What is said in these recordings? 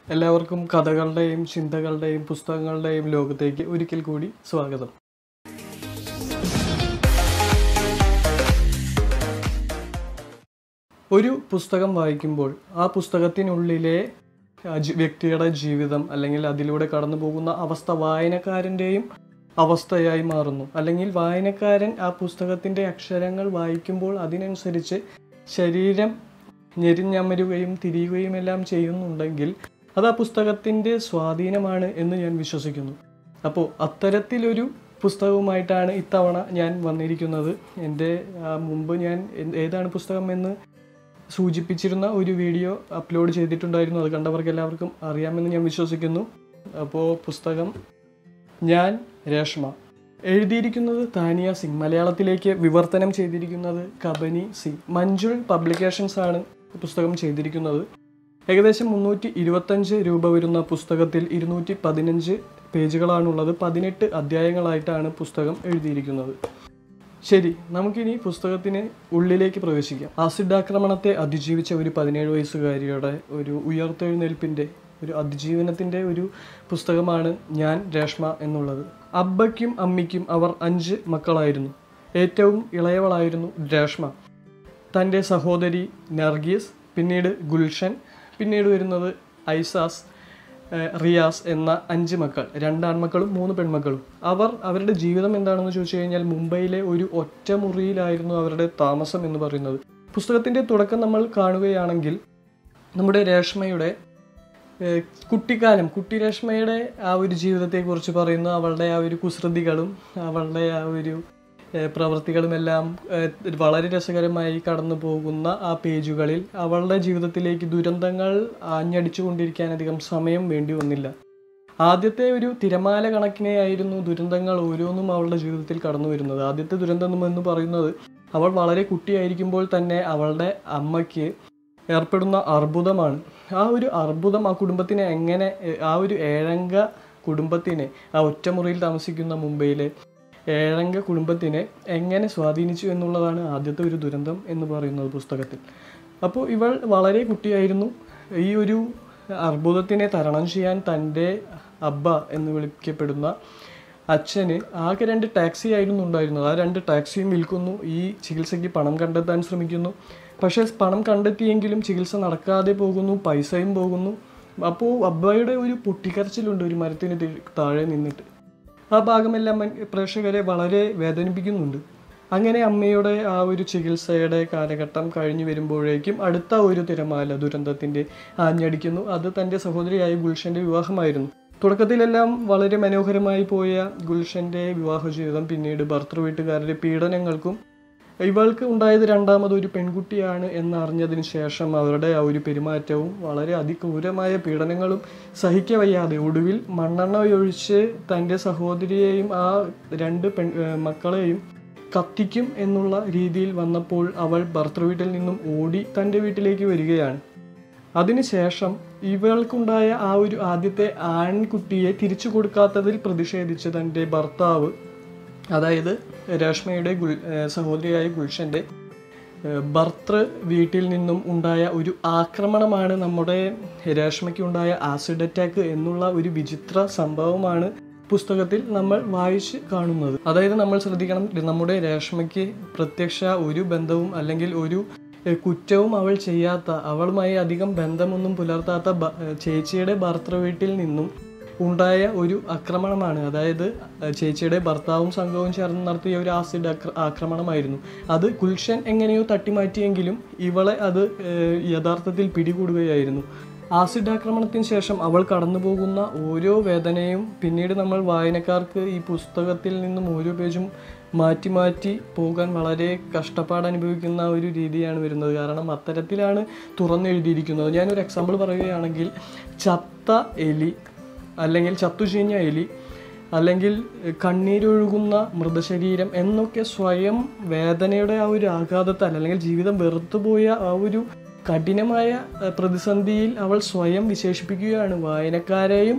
എല്ലാവർക്കും കഥകളുടെയും ചിന്തകളുടെയും പുസ്തകങ്ങളുടെയും ലോകത്തേക്ക് ഒരിക്കൽ കൂടി സ്വാഗതം ഒരു പുസ്തകം വായിക്കുമ്പോൾ ആ പുസ്തകത്തിനുള്ളിലെ ആ ജി- വ്യക്തിയുടെ ജീവിതം അല്ലെങ്കിൽ അതിലൂടെ കടന്നു പോകുന്ന അവസ്ഥ വായനക്കാരൻ്റെയും അവസ്ഥയായി മാറുന്നു അല്ലെങ്കിൽ വായനക്കാരൻ ആ പുസ്തകത്തിൻ്റെ അക്ഷരങ്ങൾ വായിക്കുമ്പോൾ അതിനനുസരിച്ച് ശരീരം ഞെരിഞ്ഞമരുകയും തിരിയുകയും എല്ലാം ചെയ്യുന്നുണ്ടെങ്കിൽ അത് ആ പുസ്തകത്തിൻ്റെ സ്വാധീനമാണ് എന്ന് ഞാൻ വിശ്വസിക്കുന്നു അപ്പോൾ അത്തരത്തിലൊരു പുസ്തകവുമായിട്ടാണ് ഇത്തവണ ഞാൻ വന്നിരിക്കുന്നത് എൻ്റെ ആ, മുമ്പ് ഞാൻ എന്ത്- ഏതാണ് പുസ്തകം എന്ന് സൂചിപ്പിച്ചിരുന്ന ഒരു വീഡിയോ അപ്ലോഡ് ചെയ്തിട്ടുണ്ടായിരുന്നു അത് കണ്ടവർക്ക് എല്ലാവർക്കും അറിയാമെന്ന് ഞാൻ വിശ്വസിക്കുന്നു അപ്പോൾ പുസ്തകം ഞാൻ രേഷ്മ എഴുതിയിരിക്കുന്നത് താനിയ സിംഗ് മലയാളത്തിലേക്ക് വിവർത്തനം ചെയ്തിരിക്കുന്നത് കബനി സിംഗ് മഞ്ജുൾ പബ്ലിക്കേഷൻസ് ആണ് പുസ്തകം ചെയ്തിരിക്കുന്നത് ഏകദേശം മുന്നൂറ്റി ഇരുപത്തഞ്ച് രൂപ വരുന്ന പുസ്തകത്തിൽ ഇരുന്നൂറ്റി പതിനഞ്ച് പേജുകളാണുള്ളത് പതിനെട്ട് അധ്യായങ്ങളായിട്ടാണ് പുസ്തകം എഴുതിയിരിക്കുന്നത് ശരി നമുക്കിനി പുസ്തകത്തിന് ഉള്ളിലേക്ക് പ്രവേശിക്കാം ആസിഡ് ആക്രമണത്തെ അതിജീവിച്ച ഒരു പതിനേഴ് വയസ്സുകാരിയുടെ ഒരു ഉയർത്തെഴുന്നേൽപ്പിൻ്റെ ഒരു അതിജീവനത്തിൻ്റെ ഒരു പുസ്തകമാണ് ഞാൻ രേഷ്മ എന്നുള്ളത് അബ്ബയ്ക്കും അമ്മിക്കും അവർ അഞ്ച് മക്കളായിരുന്നു ഏറ്റവും ഇളയവളായിരുന്നു രേഷ്മ തൻ്റെ സഹോദരി നർഗീസ് പിന്നീട് ഗുൽഷൻ പിന്നീട് വരുന്നത് ഐസാസ് ഏഹ് റിയാസ് എന്ന അഞ്ച് മക്കൾ രണ്ട് ആൺമക്കളും മൂന്ന് പെൺമക്കളും അവർ അവരുടെ ജീവിതം എന്താണെന്ന് ചോദിച്ചു കഴിഞ്ഞാൽ മുംബൈയിലെ ഒരു ഒറ്റമുറിയിലായിരുന്നു അവരുടെ താമസം എന്ന് പറയുന്നത് പുസ്തകത്തിൻ്റെ തുടക്കം നമ്മൾ കാണുകയാണെങ്കിൽ നമ്മുടെ രേഷ്മയുടെ ഏഹ് കുട്ടിക്കാലം കുട്ടി രേഷ്മയുടെ ആ ഒരു ജീവിതത്തെക്കുറിച്ച് പറയുന്നു അവളുടെ ആ ഒരു കുസൃതികളും അവളുടെ ആ ഒരു ഏഹ് പ്രവൃത്തികളുമെല്ലാം ഏഹ് വളരെ രസകരമായി കടന്നു പോകുന്ന ആ പേജുകളിൽ അവളുടെ ജീവിതത്തിലേക്ക് ദുരന്തങ്ങൾ ആഞ്ഞടിച്ചുകൊണ്ടിരിക്കാൻ അധികം സമയം വേണ്ടി വന്നില്ല ആദ്യത്തെ ഒരു തിരമാല കണക്കിനെയായിരുന്നു ദുരന്തങ്ങൾ ഓരോന്നും അവളുടെ ജീവിതത്തിൽ കടന്നു വരുന്നത് ആദ്യത്തെ ദുരന്തം എന്ന് പറയുന്നത് അവൾ വളരെ കുട്ടിയായിരിക്കുമ്പോൾ തന്നെ അവളുടെ അമ്മയ്ക്ക് ഏർപ്പെടുന്ന അർബുദമാണ് ആ ഒരു അർബുദം ആ കുടുംബത്തിനെ എങ്ങനെ ഏഹ് ആ ഒരു ഏഴംഗ കുടുംബത്തിനെ ആ ഒറ്റമുറിയിൽ താമസിക്കുന്ന മുംബൈയിലെ ഏഴംഗ കുടുംബത്തിനെ എങ്ങനെ സ്വാധീനിച്ചു എന്നുള്ളതാണ് ആദ്യത്തെ ഒരു ദുരന്തം എന്ന് പറയുന്നത് പുസ്തകത്തിൽ അപ്പോൾ ഇവൾ വളരെ കുട്ടിയായിരുന്നു ഈ ഒരു അർബുദത്തിനെ തരണം ചെയ്യാൻ തൻ്റെ അബ്ബ എന്ന് വിളിക്കപ്പെടുന്ന അച്ഛന് ആകെ രണ്ട് ടാക്സി ആയിരുന്നു ഉണ്ടായിരുന്നത് ആ രണ്ട് ടാക്സിയും വിൽക്കുന്നു ഈ ചികിത്സയ്ക്ക് പണം കണ്ടെത്താൻ ശ്രമിക്കുന്നു പക്ഷേ പണം കണ്ടെത്തിയെങ്കിലും ചികിത്സ നടക്കാതെ പോകുന്നു പൈസയും പോകുന്നു അപ്പോൾ അബ്ബയുടെ ഒരു പൊട്ടിക്കരച്ചിലുണ്ട് ഒരു മരത്തിന് തി- താഴെ നിന്നിട്ട് ആ ഭാഗമെല്ലാം മൻ- പ്രേക്ഷകരെ വളരെ വേദനിപ്പിക്കുന്നുണ്ട് അങ്ങനെ അമ്മയുടെ ആ ഒരു ചികിത്സയുടെ കാലഘട്ടം കഴിഞ്ഞു വരുമ്പോഴേക്കും അടുത്ത ഒരു തിരമാല ദുരന്തത്തിൻ്റെ ആഞ്ഞടിക്കുന്നു അത് തൻ്റെ സഹോദരിയായ ഗുൽഷൻ്റെ വിവാഹമായിരുന്നു തുടക്കത്തിലെല്ലാം വളരെ മനോഹരമായി പോയ ഗുൽഷൻ്റെ വിവാഹ ജീവിതം പിന്നീട് ഭർത്തൃ വീട്ടുകാരുടെ പീഡനങ്ങൾക്കും ഇവൾക്ക് ഉണ്ടായത് രണ്ടാമത് ഒരു പെൺകുട്ടിയാണ് എന്നറിഞ്ഞതിന് ശേഷം അവരുടെ ആ ഒരു പെരുമാറ്റവും വളരെ അതിക്രൂരമായ പീഡനങ്ങളും സഹിക്കവയ്യാതെ ഒടുവിൽ മണ്ണെണ്ണ ഒഴിച്ച് തൻ്റെ സഹോദരിയെയും ആ രണ്ട് പെൺ ഏഹ് മക്കളെയും കത്തിക്കും എന്നുള്ള രീതിയിൽ വന്നപ്പോൾ അവൾ ഭർത്തൃവീട്ടിൽ നിന്നും ഓടി തൻ്റെ വീട്ടിലേക്ക് വരികയാണ് അതിനുശേഷം ഇവൾക്കുണ്ടായ ആ ഒരു ആദ്യത്തെ ആൺകുട്ടിയെ തിരിച്ചു കൊടുക്കാത്തതിൽ പ്രതിഷേധിച്ച് തൻ്റെ ഭർത്താവ് അതായത് രേഷ്മയുടെ ഗുൽ ഏഹ് സഹോദരിയായ ഗുൽഷൻ്റെ ഏഹ് ഭർത്തൃ വീട്ടിൽ നിന്നും ഉണ്ടായ ഒരു ആക്രമണമാണ് നമ്മുടെ രേഷ്മയ്ക്ക് ഉണ്ടായ ആസിഡ് അറ്റാക്ക് എന്നുള്ള ഒരു വിചിത്ര സംഭവമാണ് പുസ്തകത്തിൽ നമ്മൾ വായിച്ച് കാണുന്നത് അതായത് നമ്മൾ ശ്രദ്ധിക്കണം നമ്മുടെ രേഷ്മയ്ക്ക് പ്രത്യക്ഷ ഒരു ബന്ധവും അല്ലെങ്കിൽ ഒരു ഏഹ് കുറ്റവും അവൾ ചെയ്യാത്ത അവളുമായി അധികം ബന്ധമൊന്നും പുലർത്താത്ത ബ- ഏഹ് ചേച്ചിയുടെ ഭർത്തൃ വീട്ടിൽ നിന്നും ഉണ്ടായ ഒരു ആക്രമണമാണ് അതായത് ഏഹ് ചേച്ചിയുടെ ഭർത്താവും സംഘവും ചേർന്ന് നടത്തിയ ഒരു ആസിഡ് ആക്ര- ആക്രമണമായിരുന്നു അത് ഗുൽഷൻ എങ്ങനെയോ തട്ടിമാറ്റിയെങ്കിലും ഇവളെ അത് ഏഹ് യഥാർത്ഥത്തിൽ പിടികൂടുകയായിരുന്നു ആസിഡ് ആക്രമണത്തിന് ശേഷം അവൾ കടന്നു പോകുന്ന ഓരോ വേദനയും പിന്നീട് നമ്മൾ വായനക്കാർക്ക് ഈ പുസ്തകത്തിൽ നിന്നും ഓരോ പേജും മാറ്റി മാറ്റി പോകാൻ വളരെ കഷ്ടപ്പാട് അനുഭവിക്കുന്ന ഒരു രീതിയാണ് വരുന്നത് കാരണം അത്തരത്തിലാണ് തുറന്നെഴുതിയിരിക്കുന്നത് ഞാനൊരു എക്സാമ്പിൾ പറയുകയാണെങ്കിൽ ചത്ത എലി അല്ലെങ്കിൽ ചത്തുചീഞ്ഞ എലി അല്ലെങ്കിൽ കണ്ണീരൊഴുകുന്ന മൃതശരീരം എന്നൊക്കെ സ്വയം വേദനയുടെ ആ ഒരു ആഘാതത്താൽ അല്ലെങ്കിൽ ജീവിതം വെറുത്തുപോയ ആ ഒരു കഠിനമായ ഏഹ്, പ്രതിസന്ധിയിൽ അവൾ സ്വയം വിശേഷിപ്പിക്കുകയാണ് വായനക്കാരെയും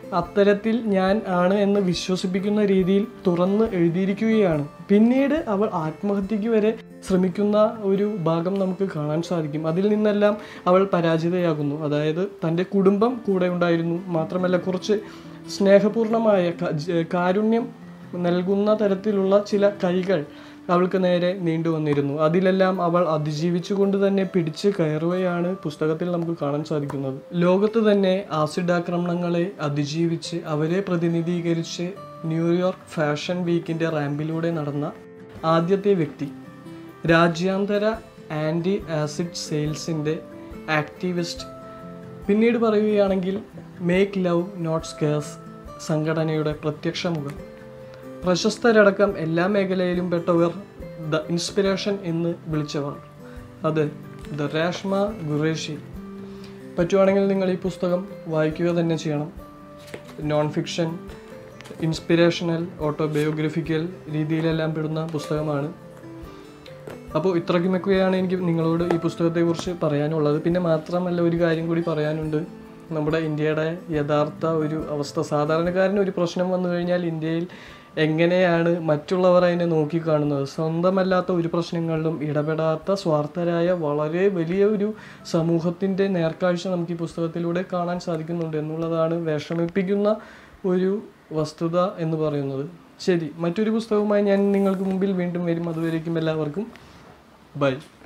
അത്തരത്തിൽ ഞാൻ ആണ് എന്ന് വിശ്വസിപ്പിക്കുന്ന രീതിയിൽ തുറന്ന് എഴുതിയിരിക്കുകയാണ് പിന്നീട് അവൾ ആത്മഹത്യക്ക് വരെ ശ്രമിക്കുന്ന ഒരു ഭാഗം നമുക്ക് കാണാൻ സാധിക്കും അതിൽ നിന്നെല്ലാം അവൾ പരാജിതയാകുന്നു അതായത് തൻ്റെ കുടുംബം കൂടെ ഉണ്ടായിരുന്നു മാത്രമല്ല കുറച്ച് സ്നേഹപൂർണമായ ക- ജ- കാരുണ്യം നൽകുന്ന തരത്തിലുള്ള ചില കൈകൾ അവൾക്ക് നേരെ നീണ്ടു വന്നിരുന്നു അതിലെല്ലാം അവൾ അതിജീവിച്ചുകൊണ്ട് തന്നെ പിടിച്ച് കയറുകയാണ് പുസ്തകത്തിൽ നമുക്ക് കാണാൻ സാധിക്കുന്നത് ലോകത്ത് തന്നെ ആസിഡ് ആക്രമണങ്ങളെ അതിജീവിച്ച് അവരെ പ്രതിനിധീകരിച്ച് ന്യൂയോർക്ക് ഫാഷൻ വീക്കിൻ്റെ റാമ്പിലൂടെ നടന്ന ആദ്യത്തെ വ്യക്തി രാജ്യാന്തര ആൻറ്റി ആസിഡ് സെയിൽസിൻ്റെ ആക്ടിവിസ്റ്റ് പിന്നീട് പറയുകയാണെങ്കിൽ മേക്ക് ലവ് നോട്ട് സ്കേഴ്സ് സംഘടനയുടെ പ്രത്യക്ഷ മുഖം പ്രശസ്തരടക്കം എല്ലാ മേഖലയിലും പെട്ടവർ ദ ഇൻസ്പിറേഷൻ എന്ന് വിളിച്ചവർ അത് ദ രേഷ്മ ഖുറേഷി പറ്റുവാണെങ്കിൽ നിങ്ങൾ ഈ പുസ്തകം വായിക്കുക തന്നെ ചെയ്യണം നോൺ ഫിക്ഷൻ ഇൻസ്പിറേഷണൽ ഓട്ടോബയോഗ്രഫിക്കൽ രീതിയിലെല്ലാം പെടുന്ന പുസ്തകമാണ് അപ്പോൾ ഇത്രയ്ക്കുമൊക്കെയാണ് എനിക്ക് നിങ്ങളോട് ഈ പുസ്തകത്തെക്കുറിച്ച് പറയാനുള്ളത് പിന്നെ മാത്രമല്ല ഒരു കാര്യം കൂടി പറയാനുണ്ട് നമ്മുടെ ഇന്ത്യയുടെ യഥാർത്ഥ ഒരു അവസ്ഥ സാധാരണക്കാരന് ഒരു പ്രശ്നം വന്നു കഴിഞ്ഞാൽ ഇന്ത്യയിൽ എങ്ങനെയാണ് മറ്റുള്ളവർ അതിനെ നോക്കിക്കാണുന്നത് സ്വന്തമല്ലാത്ത ഒരു പ്രശ്നങ്ങളിലും ഇടപെടാത്ത സ്വാർത്ഥരായ വളരെ വലിയ ഒരു സമൂഹത്തിൻ്റെ നേർക്കാഴ്ച നമുക്ക് ഈ പുസ്തകത്തിലൂടെ കാണാൻ സാധിക്കുന്നുണ്ട് എന്നുള്ളതാണ് വിഷമിപ്പിക്കുന്ന ഒരു വസ്തുത എന്ന് പറയുന്നത് ശരി മറ്റൊരു പുസ്തകവുമായി ഞാൻ നിങ്ങൾക്ക് മുമ്പിൽ വീണ്ടും വരും അതുവരേക്കും എല്ലാവർക്കും ബൈ